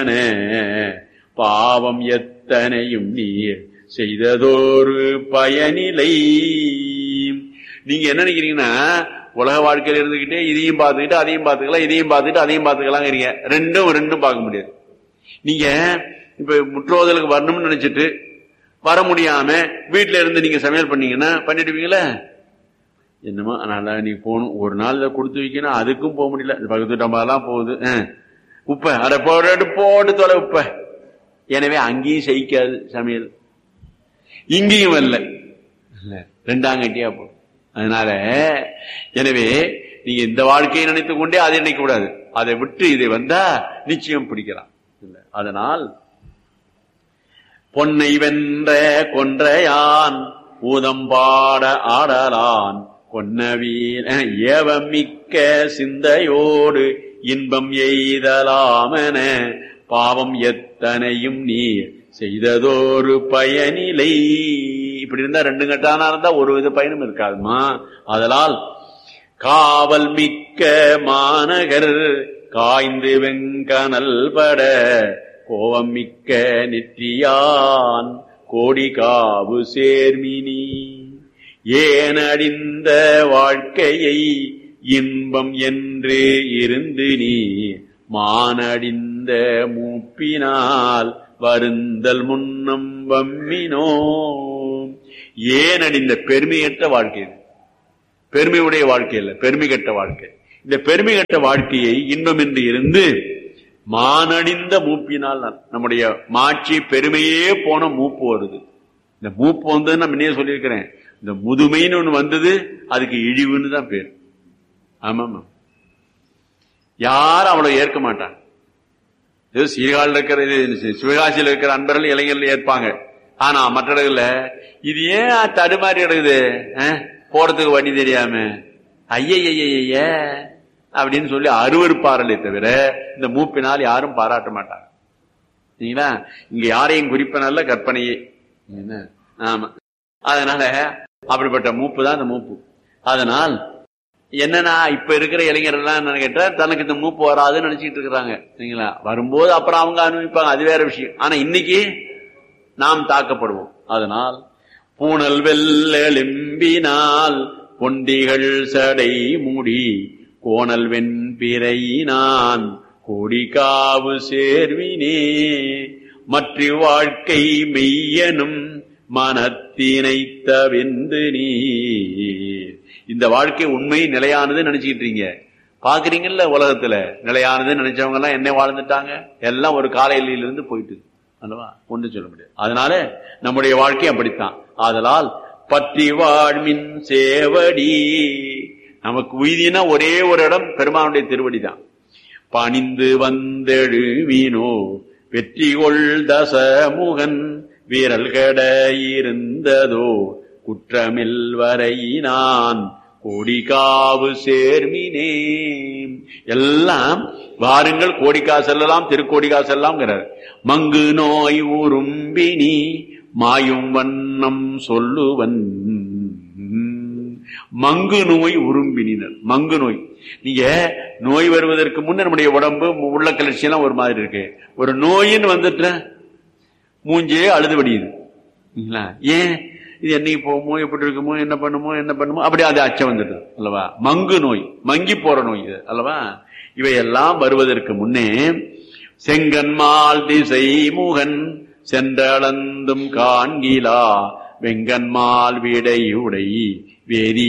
பாவம் எத்தனையும் நீர் செய்ததோரு பயனிலை நீங்க என்ன நினைக்கிறீங்கன்னா உலக வாழ்க்கையில இருந்துகிட்டே இதையும் பார்த்துக்கிட்டு அதையும் பார்த்துக்கலாம் இதையும் பார்த்துக்கிட்டு அதையும் பார்த்துக்கலாங்கிறீங்க ரெண்டும் ரெண்டும் பார்க்க முடியாது நீங்க இப்ப முற்றோதலுக்கு வரணும்னு நினைச்சிட்டு வர முடியாம வீட்டுல இருந்து நீங்க சமையல் பண்ணீங்கன்னா பண்ணிடுவீங்களா என்னமோ அதனால நீ போகணும் ஒரு நாள் இதை கொடுத்து வைக்கணும் அதுக்கும் போக முடியல இந்த பக்கத்து டம்பாலாம் போகுது அஹ். உப்ப அட போட்டு போட்டு தொலை உப்ப எனவே அங்கேயும் சகிக்காது சமையல் இங்கேயும் வரல இல்ல ரெண்டாங்கட்டியா போ அதனால எனவே நீங்க இந்த வாழ்க்கையை நினைத்துக் கொண்டே அதை நினைக்க கூடாது அதை விட்டு இதை வந்தா நிச்சயம் பிடிக்கலாம் இல்ல அதனால் பொன்னை வென்ற கொன்றையான் ஊதம்பாட ஆடலான் கொன்னவீன ஏவமிக்க சிந்தையோடு இன்பம் எய்தலாமென பாவம் எத்தனையும் நீர் செய்ததோரு பயனிலை இப்படி இருந்தா ரெண்டு கட்டானா இருந்தா ஒரு வித பயனும் இருக்காதுமா அதனால் காவல் மிக்க மாநகர் காய்ந்து வெங்கனல் பட கோவம் மிக்க நெற்றியான் கோடி காவு சேர்மினி ஏனடிந்த வாழ்க்கையை இன்பம் என்று இருந்து நீ மானடிந்த மூப்பினால் வருந்தல் முன்னம் வம்மினோ ஏனடிந்த பெருமையற்ற வாழ்க்கை இது. பெருமையுடைய வாழ்க்கை இல்ல பெருமை கெட்ட வாழ்க்கை இந்த பெருமை கெட்ட வாழ்க்கையை இன்பம் என்று இருந்து மானடிந்த மூப்பினால் நான் நம்முடைய மாட்சி பெருமையே போன மூப்பு வருது இந்த மூப்பு வந்து நான் முன்னே சொல்லியிருக்கிறேன் இந்த முதுமைன்னு ஒண்ணு வந்தது அதுக்கு இழிவுன்னு தான் பேர் ஆமாமா யாரும் அவளை ஏற்க மாட்டாங்க இது சீர்காழில் இருக்கிற இது சிவகாசியில் இருக்கிற அன்பர்கள் இளைஞர்கள் ஏற்பாங்க ஆனா மற்ற இடங்கள்ல இது ஏன் தடுமாறி கிடக்குது அஹ், போறதுக்கு வழி தெரியாம ஐயய்ய அப்படின்னு சொல்லி அருவருப்பாரலே தவிர இந்த மூப்பினால் யாரும் பாராட்ட மாட்டாங்க சரிங்களா இங்க யாரையும் குறிப்பனல்ல கற்பனையே என்ன? ஆமா அதனால அப்படிப்பட்ட மூப்பு தான் இந்த மூப்பு அதனால் என்னன்னா இப்ப இருக்கிற இளைஞர்கள் எல்லாம் என்ன கேட்டா தனக்கு இந்த மூப்பு வராதுன்னு நினைச்சிட்டு இருக்கிறாங்க சரிங்களா வரும்போது அப்புறம் அவங்க அனுபவிப்பாங்க அது வேற விஷயம் ஆனா இன்னைக்கு நாம் தாக்கப்படுவோம் அதனால் பூனல் வெள்ளெலும்பினால் பொண்டிகள் சடை மூடி கோணல் வெண்பிறையினான் கோடிக்காவு சேர்வினே மற்ற வாழ்க்கை மெய்யனும் மனத்தினை தவிந்து நீ இந்த வாழ்க்கை உண்மை நிலையானது நினைச்சுக்கிட்டு இருக்கீங்க பாக்குறீங்கல்ல உலகத்துல நிலையானது நினைச்சவங்க எல்லாம் என்ன வாழ்ந்துட்டாங்க எல்லாம் ஒரு காலையில இருந்து போயிட்டு அல்லவா ஒன்று சொல்ல முடியாது அதனால நம்முடைய வாழ்க்கை அப்படித்தான் ஆதலால் பற்றி வாழ்மின் சேவடி நமக்கு உய்தினா ஒரே ஒரு இடம் பெருமானுடைய திருவடி தான் பணிந்து வந்தெழுவீனோ வெற்றி கொள் தசமுகன் வீரல் கட இருந்ததோ குற்றமில் வரையினான் கோடிக்காவு சேர்மினே எல்லாம் வாருங்கள் கோடிக்கா செல்லலாம் திருக்கோடிக்கா செல்லலாம்ங்கிறார் மங்கு நோய் உரும்பினி மாயும் வண்ணம் சொல்லுவன் மங்கு நோய் உரும்பினர் மங்கு நோய் நீங்க நோய் வருவதற்கு முன்ன நம்முடைய உடம்பு உள்ள கிளர்ச்சி எல்லாம் ஒரு மாதிரி இருக்கு ஒரு நோயின்னு வந்துட்ட மூஞ்சே அழுது வடியுது இல்லைங்களா? ஏன் இது என்னைக்கு போகுமோ எப்படி இருக்குமோ என்ன பண்ணுமோ என்ன பண்ணுமோ அப்படி அது அச்சம் வந்துடுது அல்லவா மங்கு நோய் மங்கி போற நோய் இது அல்லவா இவையெல்லாம் வருவதற்கு முன்னே செங்கன்மால் திசை முகன் சென்றளந்தும் காண்கிலா வெங்கன்மால் விடை உடை வேதி